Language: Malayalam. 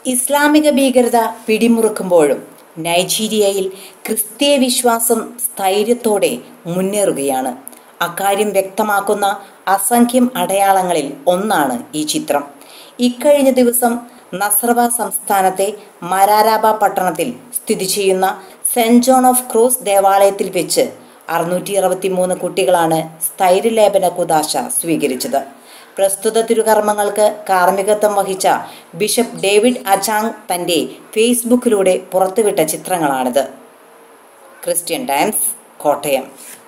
ഇസ്ലാമിക ഭീകരത പിടിമുറുക്കുമ്പോഴും നൈജീരിയയിൽ ക്രിസ്തീയ വിശ്വാസം സ്ഥൈര്യത്തോടെ മുന്നേറുകയാണ് അക്കാര്യം വ്യക്തമാക്കുന്ന അസംഖ്യം അടയാളങ്ങളിൽ ഒന്നാണ് ഈ ചിത്രം ഇക്കഴിഞ്ഞ ദിവസം നസ്രവ സംസ്ഥാനത്തെ മരാരാബ പട്ടണത്തിൽ സ്ഥിതി ചെയ്യുന്ന സെന്റ് ജോൺ ഓഫ് ക്രോസ് ദേവാലയത്തിൽ വെച്ച് അറുന്നൂറ്റി അറുപത്തി മൂന്ന് കുട്ടികളാണ് സ്ഥൈര്യലേപന കുദാശ സ്വീകരിച്ചത് പ്രസ്തുത തിരുകർമ്മങ്ങൾക്ക് കാർമ്മികത്വം വഹിച്ച ബിഷപ്പ് ഡേവിഡ് അജാങ് തന്റെ ഫേസ്ബുക്കിലൂടെ പുറത്തുവിട്ട ചിത്രങ്ങളാണിത് ക്രിസ്ത്യൻ ടൈംസ് കോട്ടയം